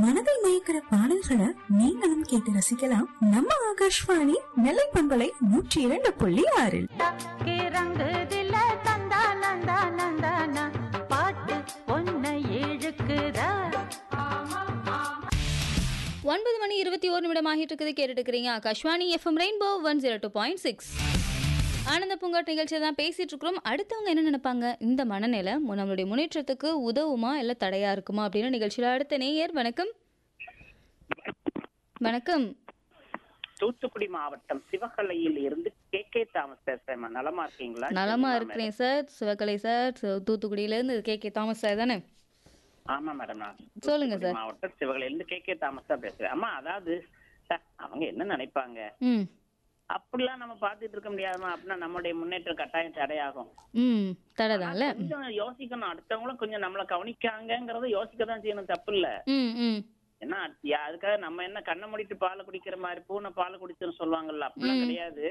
மனதை மயக்கிற பாடல்களை நீங்களும் கேட்டு ரசிக்கலாம் நம்ம ஆகாஷ்வாணி நெல்லை பண்பலை நூற்றி இரண்டு புள்ளி ஆறில் தக்கே ரங்குதில தந்தா நந்தா நந்தானா பாட்டு பொன்னை இழுக்குதா ஒன்பது மணி இருபத்தி ஒரு நிமிடம் ஆகிட்டு இருக்குது கேட்டுட்டு இருக்கிறீங்க Akashvani FM rainbow one zero two point six Ananda Poongatru நிகழ்ச்சியை தான் பேசிட்டு இருக்கிறோம் அடுத்தவங்க என்ன நினைப்பாங்க இந்த மனநிலை மு- நம்மளுடைய முன்னேற்றத்துக்கு உதவுமா இல்லை தடையா இருக்குமா அப்படின்னு நிகழ்ச்சியில் அடுத்த நேயர் வணக்கம் வணக்கம் தூத்துக்குடி மாவட்டம் சிவகலையில் இருந்து கே கே தாமஸ் பேசுறேன் நலமா இருக்கீங்களா நலமா சரிம்மா இருக்கிறேன் சார் சிவகலை சார் சு- தூத்துக்குடியிலேருந்து கே கே தாமஸ் சார் தானே மேடம். ஆமா மேடம் நான் சொல்லுங்க தூத்துக்குடி சார். மாவட்டம் சிவகலையில இருந்து கே கே தாமஸ் தான் பேசுறேன் அம்மா அதாவது சார், அவங்க என்ன நினைப்பாங்க ம் அப்படிலாம் நம்ம பார்த்துட்டு இருக்க முடியாதுமா அப்படின்னா நம்மளுடைய முன்னேற்றம் கட்டாயம் தடையாகும் ம் தடைதான்ல கொஞ்சம் யோசிக்கணும் அடுத்தவங்களும் கொஞ்சம் நம்மள கவனிக்காங்கங்கறத யோசிக்க தான் செய்யணும் தப்பு இல்ல ம் ம் ஏன்னா யா- அதுக்காக நம்ம என்ன கண்ணை மூடிட்டு பாலை குடிக்கிற மாதிரி பூனை பாலை குடிச்சுன்னு சொல்லுவாங்கல்ல அப்படிலாம் கிடையாது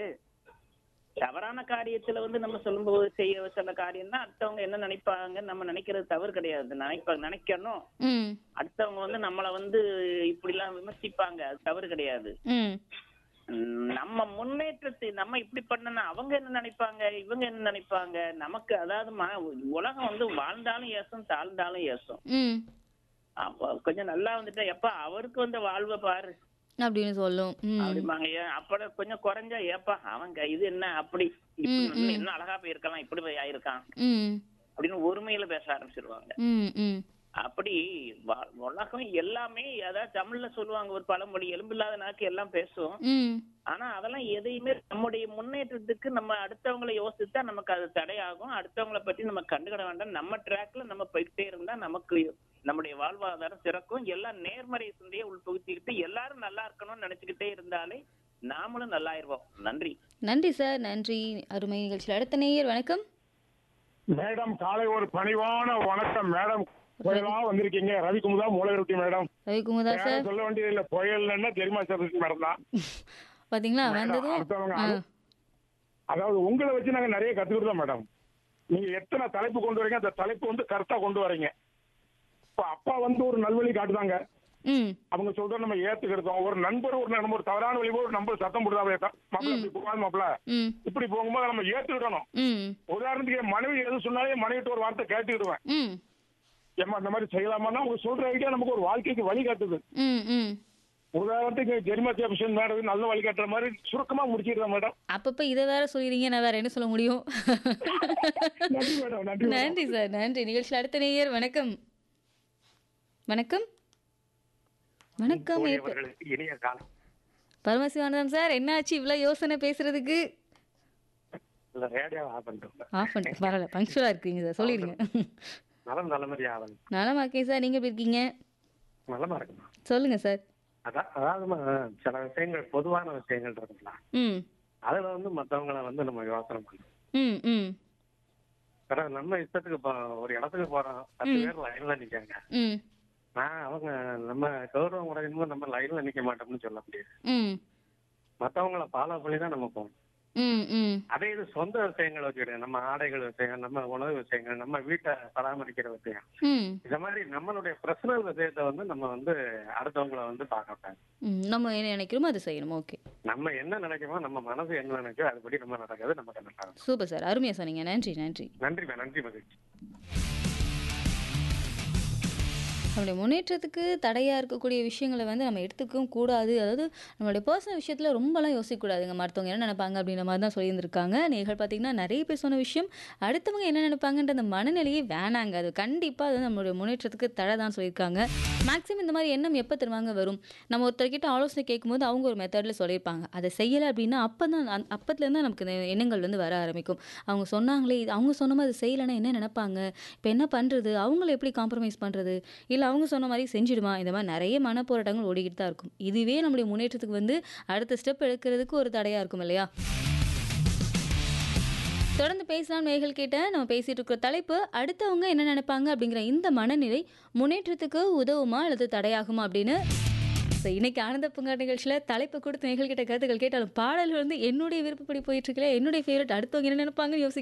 தவறான காரியத்துல வந்து நம்ம சொல்லும்போது செய்ய சில காரியம் தான் அடுத்தவங்க என்ன நினைப்பாங்க நம்ம நினைக்கிறது தவறு கிடையாது நினைப்ப நினைக்கணும் ம் அடுத்தவங்க வந்து நம்மள வந்து இப்படி எல்லாம் விமர்சிப்பாங்க அது தவறு கிடையாது ம் உம் நம்ம முன்னேற்றத்தை நம்ம இப்படி பண்ணனா அவங்க என்ன நினைப்பாங்க இவங்க என்ன நினைப்பாங்க நமக்கு அதாவது ம- உலகம் வந்து வாழ்ந்தாலும் ஏசும் தாழ்ந்தாலும் ஏசும் ம் அப்ப கொஞ்சம் நல்லா வந்துட்டா எப்ப அவருக்கு வந்து வாழ்வை பாரு அப்படின்னு சொல்லும் ம் அப்படிம்பாங்க ஏன் அப்பட கொஞ்சம் குறைஞ்சா ஏப்பா அவங்க இது என்ன அப்படி இப்படி ம், இன்னும் என்ன அழகா போயிருக்கலாம் இப்படி போய் ஆயிருக்கான் ம் அப்படின்னு ஒருமையில பேச ஆரம்பிச்சிருவாங்க ம் ம் அப்படி வ- உலகம் எல்லாமே அதாவது தமிழ்ல சொல்லுவாங்க ஒரு பழமொழி எலும்பில்லாத நாக்கு எல்லாம் பேசும் ம் ஆனா அதெல்லாம் எதையுமே நம்முடைய முன்னேற்றத்துக்கு நம்ம அடுத்தவங்களை யோசித்தா நமக்கு அது தடையாகும் அடுத்தவங்களை பற்றி நம்ம கண்டுக்கிட வேண்டாம் நம்ம ட்ராக்ல நம்ம போயிட்டே இருந்தா நமக்கு நம்முடைய வாழ்வாதாரம் சிறக்கும் எல்லாம் நேர்மறை சிந்தையை உள்புகுத்திக்கிட்டு எல்லாரும் நல்லா இருக்கணும்னு நினைச்சுக்கிட்டே இருந்தாலே நாமளும் நல்லாயிருவோம் நன்றி நன்றி சார் நன்றி அருமை நிகழ்ச்சியில் அடுத்த நேயர் வணக்கம் மேடம் காலை ஒரு பணிவான வணக்கம் மேடம் புயலா வந்திருக்கீங்க ரவிக்குமுதா மூலவருட்டி மேடம் ரவிக்குமுதா வேற சார் சொல்ல வேண்டியது இல்ல புயல்னா தெரியுமா சார் மேடம் தான் பாத்தீங்களா மேடம், வந்ததும் அடுத்தவங்க ஆ, அது- அதாவது உங்களை வச்சு நாங்க நிறைய கத்துக்கிட்டோம் மேடம் நீங்க எத்தனை தலைப்பு கொண்டு வரீங்க அந்த தலைப்பு வந்து கரெக்டா கொண்டு வரீங்க இப்ப அப்பா வந்து ஒரு நல்வழி காட்டுதாங்க ம் அவங்க சொல்ற நம்ம ஏத்துக்கிட்டோம் ஒரு நண்பர் ஒரு நண்பர் தவறான வழி ஒரு நண்பர் சத்தம் போடுதாவே மாப்பிள்ள இப்படி போகாது மாப்பிள்ள ம் இப்படி போகும்போது நம்ம ஏத்துக்கிடணும் ம் உதாரணத்துக்கு என் மனைவி எது சொன்னாலே என் மனைவிட்டு ஒரு வார்த்தை கேட்டுக்கிடுவேன் ம் ஏமா இந்த மாதிரி செய்யலாமான்னா அவங்க சொல்ற ஐடியா நமக்கு ஒரு வாழ்க்கைக்கு வழி காட்டுது ம் ம் உதாரணத்துக்கு ஜெர்மா கேப்ஷன் மேடம் நல்ல வழி காட்டுற மாதிரி சுருக்கமா முடிச்சிடுறேன் மேடம் அப்பப்ப இதை வேற சொல்லிடுறீங்க நான் வேற என்ன சொல்ல முடியும் நன்றி மேடம் நன்றி மேடம். நன்றி சார் நன்றி நிகழ்ச்சியில் அடுத்த நேயர் வணக்கம் வணக்கம் வணக்கம் ஏப்ப- அவர்களுக்கு இனிய காலம் பரமசிவானந்தம் சார் என்னாச்சு இவ்வளோ யோசனை பேசுறதுக்கு இல்ல ரேடியோ ஆஃப் பண்ணிட்டு ஆஃப் பண்ணிட்டு பரவாயில்ல பங்க்சுவலாக இருக்கீங்க சார் சொல்லிடுங்க நலம் நல்லமதி ஆவன் நலமா இருக்கேன் சார் நீங்கள் எப்படி இருக்கீங்க நலமா இருக்குமா சொல்லுங்க சார் அதான் அதாவதுமா சில விஷயங்கள் பொதுவான விஷயங்கள் இருக்குங்களா ம் அதுல வந்து மத்தவங்கள வந்து நம்ம யோசனை பண்ணணும் ம் ம் பிறகு நம்ம இஷ்டத்துக்கு இப்போ ஒரு இடத்துக்கு போறோம் பத்து பேர் லைன்ல நிக்காங்க ம் நான் அவங்க நம்ம கௌரவம் உடையணும் நம்ம லைன்ல நிக்க மாட்டோம்னு சொல்ல முடியாது ம் மத்தவங்கள ஃபாலோ பண்ணி தான் நம்ம போகணும் ம் ம் அதே இது சொந்த விஷயங்கள் வச்சுக்கிட்டு நம்ம ஆடைகள் விஷயம் நம்ம உணவு விஷயங்கள் நம்ம வீட்டை பராமரிக்கிற விஷயம் ம் இந்த மாதிரி நம்மளுடைய பர்சனல் விஷயத்தை வந்து நம்ம வந்து அடுத்தவங்கள வந்து பார்க்க மாட்டாங்க ம் நம்ம என்ன நினைக்கிறோமோ அதை செய்யணும் ஓகே நம்ம என்ன நினைக்கிறோமோ நம்ம மனசு என்ன நினைக்கோ அதுபடி நம்ம நடக்கிறது நமக்கு நல்லா இருக்கும் சூப்பர் சார் அருமையாக சொன்னீங்க நன்றி நன்றி நன்றி மே- நன்றி மகிழ்ச்சி நம்மளுடைய முன்னேற்றத்துக்கு தடையாக இருக்கக்கூடிய விஷயங்களை வந்து நம்ம எடுத்துக்கவும் கூடாது அதாவது நம்மளுடைய பர்சனல் விஷயத்தில் ரொம்பலாம் யோசிக்கக்கூடாதுங்க மற்றவங்க என்ன நினைப்பாங்க அப்படின்ற மாதிரி தான் சொல்லியிருந்திருக்காங்க நீங்கள் பார்த்தீங்கன்னா நிறைய பேர் சொன்ன விஷயம் அடுத்தவங்க என்ன நினைப்பாங்கன்ற அந்த மனநிலையே வேணாங்க அது கண்டிப்பாக அது நம்மளுடைய முன்னேற்றத்துக்கு தடை தான் சொல்லியிருக்காங்க மேக்ஸிமம் இந்த மாதிரி எண்ணம் எப்போ தருவாங்க வரும் நம்ம ஒருத்தர்கிட்ட ஆலோசனை கேட்கும்போது அவங்க ஒரு மெத்தடில் சொல்லியிருப்பாங்க அதை செய்யலை அப்படின்னா அப்போ தான் அப்பத்துலேருந்து நமக்கு இந்த எண்ணங்கள் வந்து வர ஆரம்பிக்கும் அவங்க சொன்னாங்களே இது அவங்க சொன்ன மாதிரி அது செய்யலைன்னா என்ன நினைப்பாங்க இப்போ என்ன பண்ணுறது அவங்கள எப்படி காம்ப்ரமைஸ் பண்ணுறது இல்லை அவங்க சொன்ன மாதிரி செஞ்சிடுமா இந்த மாதிரி நிறைய மனப்போராட்டங்கள் ஓடிக்கிட்டு தான் இருக்கும் இதுவே நம்முடைய முன்னேற்றத்துக்கு வந்து அடுத்த ஸ்டெப் எடுக்கிறதுக்கு ஒரு தடையாக இருக்கும் இல்லையா தொடர்ந்து பேசலாம் நேர்கள் கேட்ட நம்ம பேசிட்டு இருக்கிற தலைப்பு அடுத்தவங்க என்ன நினைப்பாங்க அப்படிங்கிற இந்த மனநிலை முன்னேற்றத்துக்கு உதவுமா அல்லது தடையாகுமா அப்படின்னு ஸோ இன்னைக்கு ஆனந்த பூங்கா நிகழ்ச்சியில் தலைப்பு கொடுத்து நேர்கள் கிட்ட கருத்துக்கள் கேட்டாலும் பாடல்கள் வந்து என்னுடைய விருப்பப்படி போயிட்டு இருக்கல என்னுடைய ஃபேவரட் அடுத்தவங்க என்ன நினைப்பாங்க யோசி